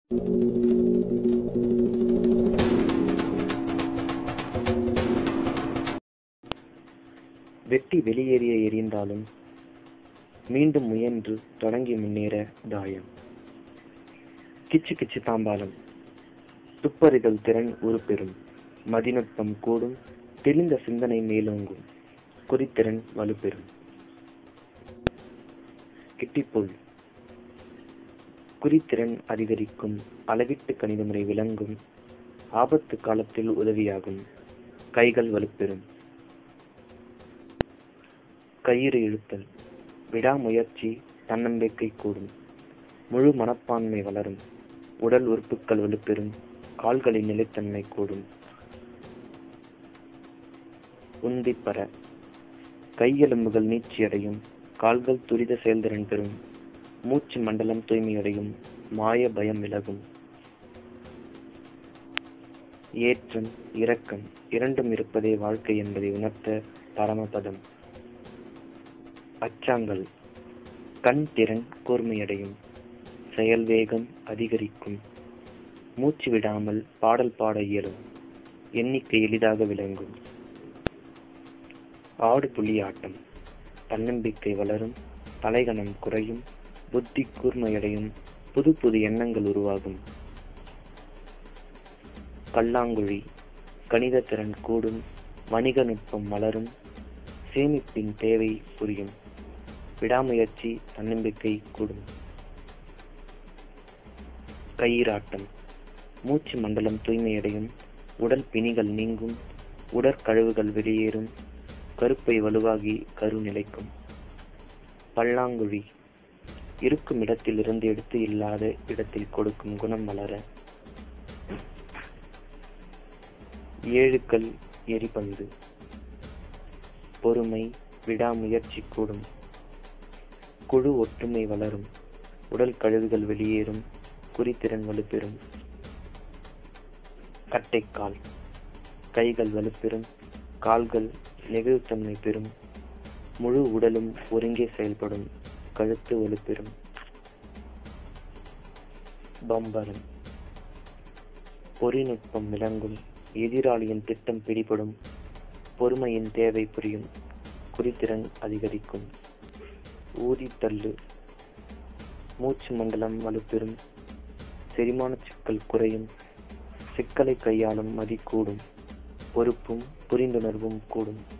வெட்டி வெளியேற எறிந்தாலும் மீண்டும் முயன்று தொடங்கி முன்னேற தாயம் கிச்சு கிச்சு தாம்பாலம் துப்பறிதல் திறன் உருப்பெறும் மதிநுட்பம் கூடும் தெளிந்த சிந்தனை மேலோங்கும் குறித்திறன் வலுப்பெறும் கிட்டிப்புல் குறித்திறன் அதிகரிக்கும் அளவிட்டு கணிதமுறை விளங்கும் ஆபத்து காலத்தில் உதவியாகும் கைகள் வலுப்பெறும் கயிறு இழுத்தல் விடாமுயற்சி தன்னம்பிக்கை கூடும் முழு மனப்பான்மை வளரும் உடல் உறுப்புகள் வலுப்பெறும் கால்களின் நிலைத்தன்மை கூடும் உந்திப்பற கையெலும்புகள் நீட்சியடையும் கால்கள் துரித செயல்திறன் பெறும் மூச்சு மண்டலம் தூய்மையடையும் மாய பயம் விலகும் ஏற்றம் இரக்கம் இரண்டும் இருப்பதே வாழ்க்கை என்பதை உணர்த்த பரமபதம் அச்சாங்கல் கண் திறன் கூர்மையடையும் செயல் வேகம் அதிகரிக்கும் மூச்சு விடாமல் பாடல் பாட இயலும் எண்ணிக்கை எளிதாக விளங்கும் ஆடு புலி ஆட்டம் தன்னம்பிக்கை வளரும் தலைகணம் குறையும் புத்தி கூர்மையடையும் புது புது எண்ணங்கள் உருவாகும் கல்லாங்குழி கணித திறன் கூடும் வணிக நுட்பம் வளரும் சேமிப்பின் தேவை புரியும் விடாமுயற்சி தன்னம்பிக்கை கூடும் கயிறாட்டம் மூச்சு மண்டலம் தூய்மையடையும் உடல் பிணிகள் நீங்கும் உடற்கழிவுகள் வெளியேறும் கருப்பை வலுவாகி கரு நிலைக்கும் பல்லாங்குழி இருக்கும் இடத்தில் இருந்து எடுத்து இல்லாத இடத்தில் கொடுக்கும் குணம் வளர ஏழுக்கள் எரிபந்து பொறுமை விடாமுயற்சி கூடும் குழு ஒற்றுமை வளரும் உடல் கழிவுகள் வெளியேறும் குறித்திறன் வலுப்பெறும் கட்டைக்கால் கைகள் வலுப்பெறும் கால்கள் நெகிழ்வுத்தன்மை பெறும் முழு உடலும் ஒருங்கே செயல்படும் கழுத்து வலுப்பெறும் பம்பரம் பொறிநுட்பம் விளங்கும் எதிராளியின் திட்டம் பிடிபடும் பொறுமையின் தேவை புரியும் குறித்திறன் அதிகரிக்கும் ஊதித்தள்ளு மூச்சு மண்டலம் வலுப்பெறும் செரிமான சிக்கல் குறையும் சிக்கலை கையாளும் மதி கூடும் பொறுப்பும் புரிந்துணர்வும் கூடும்